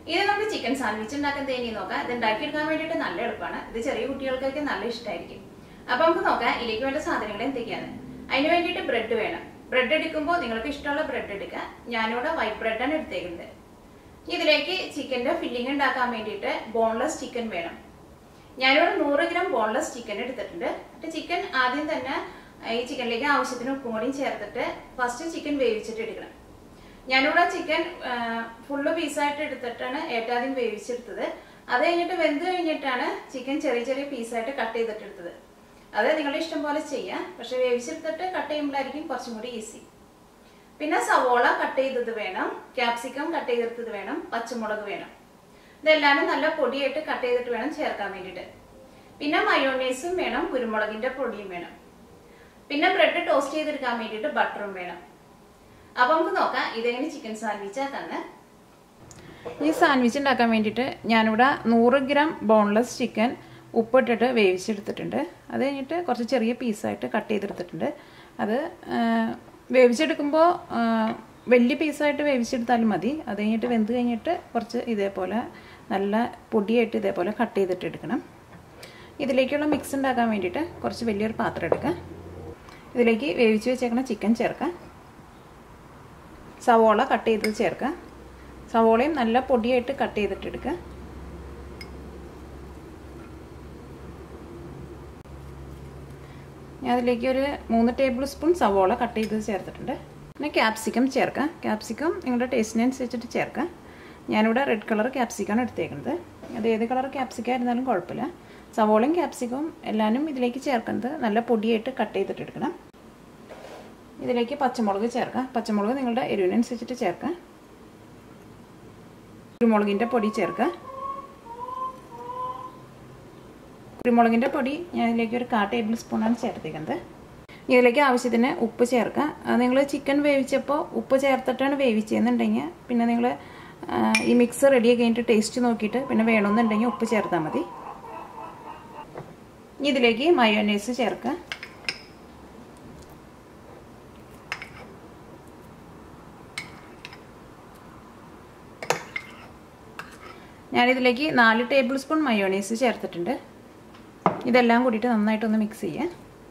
ഇത് നമുക്ക് chicken sandwich ഉണ്ടാക്കാൻ തേനി നോക്കാം ഇത് ഉണ്ടാക്കിയെടുക്കാൻ വേണ്ടിയിട്ട് നല്ല എളുപ്പമാണ് ഇത് ചെറിയ കുട്ടികൾക്കൊക്കെ നല്ല ഇഷ്ടമായിരിക്കും അപ്പൊ നമുക്ക് നോക്കാം ഇതിലേക്ക് വേണ്ട സാധനങ്ങൾ എന്തൊക്കെയാണ് അതിന് വേണ്ടിയിട്ട് ബ്രെഡ് വേണം ബ്രെഡ് എടുക്കുമ്പോൾ നിങ്ങൾക്ക് ഇഷ്ടമുള്ള ബ്രെഡ് എടുക്കുക ഞാനിവിടെ വൈറ്റ് ബ്രെഡാണ് എടുത്തേക്കുന്നത് ഇതിലേക്ക് ചിക്കന്റെ ഫില്ലിംഗ് ഉണ്ടാക്കാൻ വേണ്ടിയിട്ട് ബോൺലെസ് ചിക്കൻ വേണം ഞാനിവിടെ നൂറ് ഗ്രാം ബോൺലെസ് ചിക്കൻ എടുത്തിട്ടുണ്ട് എന്നിട്ട് ചിക്കൻ ആദ്യം തന്നെ ഈ ചിക്കനിലേക്ക് ആവശ്യത്തിന് ഉപ്പും കൂടിയും ചേർത്തിട്ട് ഫസ്റ്റ് ചിക്കൻ വേവിച്ചിട്ട് എടുക്കണം ഞാനിവിടെ ചിക്കൻ ഫുള്ള് പീസായിട്ട് എടുത്തിട്ടാണ് ഏറ്റാദ്യം വേവിച്ചെടുത്തത് അത് കഴിഞ്ഞിട്ട് വെന്ത് കഴിഞ്ഞിട്ടാണ് ചിക്കൻ ചെറിയ ചെറിയ പീസായിട്ട് കട്ട് ചെയ്തിട്ട് എടുത്തത് അത് നിങ്ങളുടെ ഇഷ്ടം പോലെ ചെയ്യാം പക്ഷെ വേവിച്ചെടുത്തിട്ട് കട്ട് ചെയ്യുമ്പോഴായിരിക്കും കുറച്ചും കൂടി ഈസി പിന്നെ സവോള കട്ട് ചെയ്തത് വേണം ക്യാപ്സിക്കം കട്ട് ചെയ്തെടുത്തത് വേണം പച്ചമുളക് വേണം ഇതെല്ലാനും നല്ല പൊടിയായിട്ട് കട്ട് ചെയ്തിട്ട് വേണം ചേർക്കാൻ വേണ്ടിയിട്ട് പിന്നെ മയോണൈസും വേണം കുരുമുളകിന്റെ പൊടിയും വേണം പിന്നെ ബ്രെഡ് ടോസ്റ്റ് ചെയ്തെടുക്കാൻ വേണ്ടിയിട്ട് ബട്ടറും വേണം അപ്പൊ നമുക്ക് നോക്കാം ഇതെങ്ങനെ ചിക്കൻ സാൻഡ്വിച്ച് ആക്കാന്ന് ഈ സാൻഡ്വിച്ച് ഉണ്ടാക്കാൻ വേണ്ടിയിട്ട് ഞാനിവിടെ നൂറ് ഗ്രാം ബോൺലെസ് ചിക്കൻ ഉപ്പിട്ടിട്ട് വേവിച്ചെടുത്തിട്ടുണ്ട് അത് കഴിഞ്ഞിട്ട് കുറച്ച് ചെറിയ പീസായിട്ട് കട്ട് ചെയ്തെടുത്തിട്ടുണ്ട് അത് വേവിച്ചെടുക്കുമ്പോൾ വലിയ പീസായിട്ട് വേവിച്ചെടുത്താലും മതി അത് കഴിഞ്ഞിട്ട് വെന്ത് കഴിഞ്ഞിട്ട് കുറച്ച് ഇതേപോലെ നല്ല പൊടിയായിട്ട് ഇതേപോലെ കട്ട് ചെയ്തിട്ട് എടുക്കണം ഇതിലേക്കുള്ള മിക്സ് ഉണ്ടാക്കാൻ വേണ്ടിയിട്ട് കുറച്ച് വലിയൊരു പാത്രം എടുക്കുക ഇതിലേക്ക് വേവിച്ച് വെച്ചേക്കണ ചിക്കൻ ചേർക്കാം സവോള കട്ട് ചെയ്ത് ചേർക്കുക സവോളയും നല്ല പൊടിയായിട്ട് കട്ട് ചെയ്തിട്ട് എടുക്കുക ഞാൻ അതിലേക്ക് ഒരു മൂന്ന് ടേബിൾ സ്പൂൺ സവോള കട്ട് ചെയ്ത് ചേർത്തിട്ടുണ്ട് പിന്നെ ക്യാപ്സിക്കം ചേർക്കാം ക്യാപ്സിക്കം നിങ്ങളുടെ ടേസ്റ്റിനനുസരിച്ചിട്ട് ചേർക്കാം ഞാനിവിടെ റെഡ് കളർ ക്യാപ്സിക്കാണ് എടുത്തേക്കുന്നത് അത് ഏത് കളർ ക്യാപ്സിക്കം ആയിരുന്നാലും കുഴപ്പമില്ല സവോളയും ക്യാപ്സിക്കവും എല്ലാനും ഇതിലേക്ക് ചേർക്കുന്നത് നല്ല പൊടിയായിട്ട് കട്ട് ചെയ്തിട്ട് എടുക്കണം ഇതിലേക്ക് പച്ചമുളക് ചേർക്കാം പച്ചമുളക് നിങ്ങളുടെ എരിവിനനുസരിച്ചിട്ട് ചേർക്കാം കുരുമുളകിൻ്റെ പൊടി ചേർക്കുക കുരുമുളകിൻ്റെ പൊടി ഞാൻ ഇതിലേക്ക് ഒരു കാ ടേബിൾ സ്പൂണാണ് ചേർത്തേക്കുന്നത് ഇതിലേക്ക് ആവശ്യത്തിന് ഉപ്പ് ചേർക്കുക നിങ്ങൾ ചിക്കൻ വേവിച്ചപ്പോൾ ഉപ്പ് ചേർത്തിട്ടാണ് വേവിച്ചതെന്നുണ്ടെങ്കിൽ പിന്നെ നിങ്ങൾ ഈ മിക്സ് റെഡി ആക്കി കഴിഞ്ഞിട്ട് ടേസ്റ്റ് നോക്കിയിട്ട് പിന്നെ വേണമെന്നുണ്ടെങ്കിൽ ഉപ്പ് ചേർത്താൽ മതി ഇതിലേക്ക് മയോനൈസ് ചേർക്കുക ഞാനിതിലേക്ക് നാല് ടേബിൾ സ്പൂൺ മയോണൈസ് ചേർത്തിട്ടുണ്ട് ഇതെല്ലാം കൂടിയിട്ട് നന്നായിട്ടൊന്ന് മിക്സ് ചെയ്യാം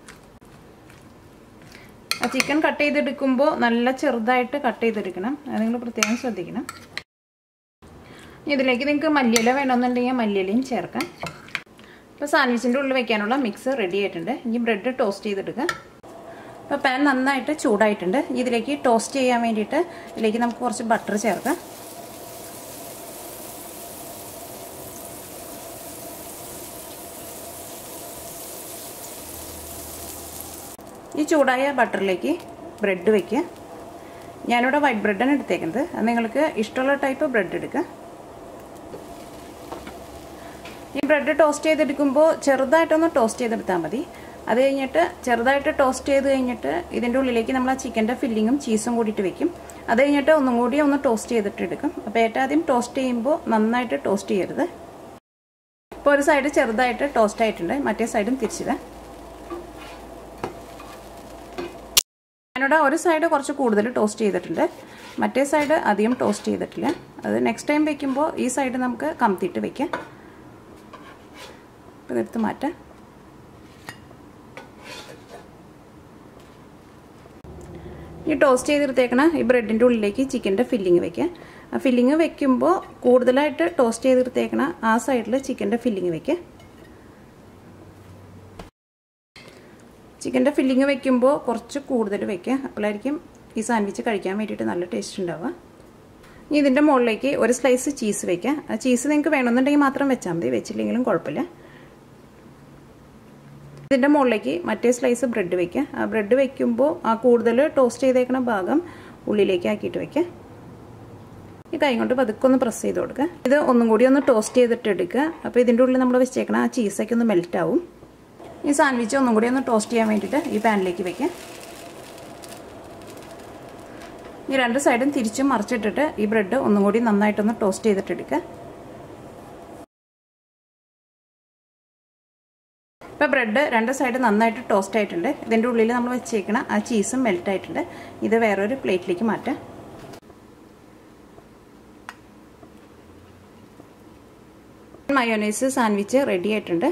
ആ ചിക്കൻ കട്ട് ചെയ്തെടുക്കുമ്പോൾ നല്ല ചെറുതായിട്ട് കട്ട് ചെയ്തെടുക്കണം അത് നിങ്ങൾ പ്രത്യേകം ശ്രദ്ധിക്കണം ഇതിലേക്ക് നിങ്ങൾക്ക് മല്ലിയില വേണമെന്നുണ്ടെങ്കിൽ മല്ലിയിലയും ചേർക്കാം ഇപ്പോൾ സാൻഡ്വിച്ചിൻ്റെ ഉള്ളിൽ വെക്കാനുള്ള മിക്സ് റെഡി ആയിട്ടുണ്ട് ഇനി ബ്രെഡ് ടോസ്റ്റ് ചെയ്തെടുക്കുക ഇപ്പോൾ പാൻ നന്നായിട്ട് ചൂടായിട്ടുണ്ട് ഇതിലേക്ക് ടോസ്റ്റ് ചെയ്യാൻ വേണ്ടിയിട്ട് ഇതിലേക്ക് നമുക്ക് കുറച്ച് ബട്ടർ ചേർക്കാം ഈ ചൂടായ ബട്ടറിലേക്ക് ബ്രെഡ് വയ്ക്കുക ഞാനിവിടെ വൈറ്റ് ബ്രെഡാണ് എടുത്തേക്കുന്നത് അത് നിങ്ങൾക്ക് ഇഷ്ടമുള്ള ടൈപ്പ് ബ്രെഡ് എടുക്കുക ഈ ബ്രെഡ് ടോസ്റ്റ് ചെയ്തെടുക്കുമ്പോൾ ചെറുതായിട്ടൊന്ന് ടോസ്റ്റ് ചെയ്തെടുത്താൽ മതി അത് കഴിഞ്ഞിട്ട് ചെറുതായിട്ട് ടോസ്റ്റ് ചെയ്ത് കഴിഞ്ഞിട്ട് ഇതിൻ്റെ ഉള്ളിലേക്ക് നമ്മൾ ആ ചിക്കൻ്റെ ഫില്ലിങ്ങും ചീസും കൂടിയിട്ട് വെക്കും അത് കഴിഞ്ഞിട്ട് ഒന്നും കൂടി ഒന്ന് ടോസ്റ്റ് ചെയ്തിട്ട് എടുക്കും അപ്പോൾ ഏറ്റവും ആദ്യം ടോസ്റ്റ് ചെയ്യുമ്പോൾ നന്നായിട്ട് ടോസ്റ്റ് ചെയ്യരുത് ഇപ്പോൾ ഒരു സൈഡ് ചെറുതായിട്ട് ടോസ്റ്റ് ആയിട്ടുണ്ട് മറ്റേ സൈഡും തിരിച്ചിടാം ഞാനിവിടെ ഒരു സൈഡ് കുറച്ച് കൂടുതൽ ടോസ്റ്റ് ചെയ്തിട്ടുണ്ട് മറ്റേ സൈഡ് അധികം ടോസ്റ്റ് ചെയ്തിട്ടില്ല അത് നെക്സ്റ്റ് ടൈം വെക്കുമ്പോൾ ഈ സൈഡ് നമുക്ക് കമത്തിയിട്ട് വെക്കാം അപ്പോൾ ഇതെടുത്ത് മാറ്റാം ഈ ടോസ്റ്റ് ചെയ്തെടുത്തേക്കണ ഈ ബ്രെഡിൻ്റെ ഉള്ളിലേക്ക് ചിക്കൻ്റെ ഫില്ലിങ് വെക്കുക ആ ഫില്ലിങ് വെക്കുമ്പോൾ കൂടുതലായിട്ട് ടോസ്റ്റ് ചെയ്തെടുത്തേക്കണ ആ സൈഡിൽ ചിക്കൻ്റെ ഫില്ലിങ് വെക്കുക ചിക്കൻ്റെ ഫില്ലിങ് വെക്കുമ്പോൾ കുറച്ച് കൂടുതൽ വെക്കുക അപ്പോഴായിരിക്കും ഈ സാൻഡ്വിച്ച് കഴിക്കാൻ വേണ്ടിയിട്ട് നല്ല ടേസ്റ്റ് ഉണ്ടാവുക ഇനി ഇതിൻ്റെ മുകളിലേക്ക് ഒരു സ്ലൈസ് ചീസ് വെക്കുക ആ ചീസ് നിങ്ങൾക്ക് വേണമെന്നുണ്ടെങ്കിൽ മാത്രം വെച്ചാൽ മതി വെച്ചില്ലെങ്കിലും കുഴപ്പമില്ല ഇതിൻ്റെ മുകളിലേക്ക് മറ്റേ സ്ലൈസ് ബ്രെഡ് വെക്കുക ആ ബ്രെഡ് വെക്കുമ്പോൾ ആ കൂടുതൽ ടോസ്റ്റ് ചെയ്തേക്കുന്ന ഭാഗം ഉള്ളിലേക്ക് ആക്കിയിട്ട് വെക്കുക ഈ കൈ കൊണ്ട് പതുക്കെ ഒന്ന് പ്രസ് ചെയ്ത് കൊടുക്കുക ഇത് ഒന്നും കൂടി ഒന്ന് ടോസ്റ്റ് ചെയ്തിട്ട് എടുക്കുക അപ്പോൾ ഇതിൻ്റെ ഉള്ളിൽ നമ്മൾ വെച്ചേക്കണം ആ ചീസൊക്കെ ഒന്ന് മെൽറ്റ് ആവും ഈ സാൻഡ്വിച്ച് ഒന്നും കൂടി ഒന്ന് ടോസ്റ്റ് ചെയ്യാൻ വേണ്ടിയിട്ട് ഈ പാനിലേക്ക് വെക്കാം ഈ രണ്ട് സൈഡും തിരിച്ചും മറിച്ചിട്ടിട്ട് ഈ ബ്രെഡ് ഒന്നും കൂടി നന്നായിട്ടൊന്ന് ടോസ്റ്റ് ചെയ്തിട്ട് എടുക്കുക ഇപ്പോൾ ബ്രെഡ് രണ്ട് സൈഡ് നന്നായിട്ട് ടോസ്റ്റ് ആയിട്ടുണ്ട് ഇതിൻ്റെ ഉള്ളിൽ നമ്മൾ വെച്ചേക്കണ ആ ചീസും മെൽറ്റ് ആയിട്ടുണ്ട് ഇത് വേറൊരു പ്ലേറ്റിലേക്ക് മാറ്റാം മയോനൈസ് സാൻഡ്വിച്ച് റെഡി ആയിട്ടുണ്ട്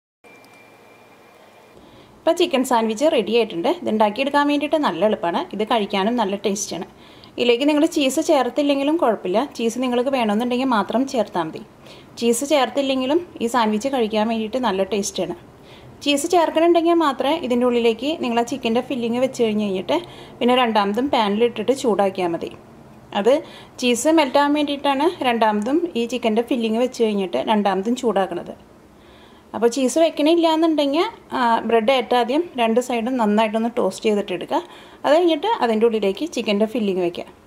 ഇപ്പോൾ ചിക്കൻ സാൻഡ്വിച്ച് റെഡി ആയിട്ടുണ്ട് ഇത് ഉണ്ടാക്കിയെടുക്കാൻ വേണ്ടിയിട്ട് നല്ല എളുപ്പമാണ് ഇത് കഴിക്കാനും നല്ല ടേസ്റ്റാണ് ഇതിലേക്ക് നിങ്ങൾ ചീസ് ചേർത്തില്ലെങ്കിലും കുഴപ്പമില്ല ചീസ് നിങ്ങൾക്ക് വേണമെന്നുണ്ടെങ്കിൽ മാത്രം ചേർത്താൽ മതി ചീസ് ചേർത്തില്ലെങ്കിലും ഈ സാൻഡ്വിച്ച് കഴിക്കാൻ വേണ്ടിയിട്ട് നല്ല ടേസ്റ്റാണ് ചീസ് ചേർക്കണുണ്ടെങ്കിൽ മാത്രമേ ഇതിൻ്റെ ഉള്ളിലേക്ക് നിങ്ങൾ ആ ചിക്കൻ്റെ ഫില്ലിങ് വെച്ച് കഴിഞ്ഞ് കഴിഞ്ഞിട്ട് പിന്നെ രണ്ടാമതും പാനിലിട്ടിട്ട് ചൂടാക്കിയാൽ മതി അത് ചീസ് മെൽറ്റാൻ വേണ്ടിയിട്ടാണ് രണ്ടാമതും ഈ ചിക്കൻ്റെ ഫില്ലിങ് വെച്ച് കഴിഞ്ഞിട്ട് രണ്ടാമതും ചൂടാക്കണത് അപ്പോൾ ചീസ് വെക്കണില്ല എന്നുണ്ടെങ്കിൽ ബ്രെഡ് ഏറ്റാദ്യം രണ്ട് സൈഡും നന്നായിട്ടൊന്ന് ടോസ്റ്റ് ചെയ്തിട്ട് എടുക്കുക അത് കഴിഞ്ഞിട്ട് അതിൻ്റെ ഉള്ളിലേക്ക് ചിക്കൻ്റെ ഫില്ലിങ് വെക്കുക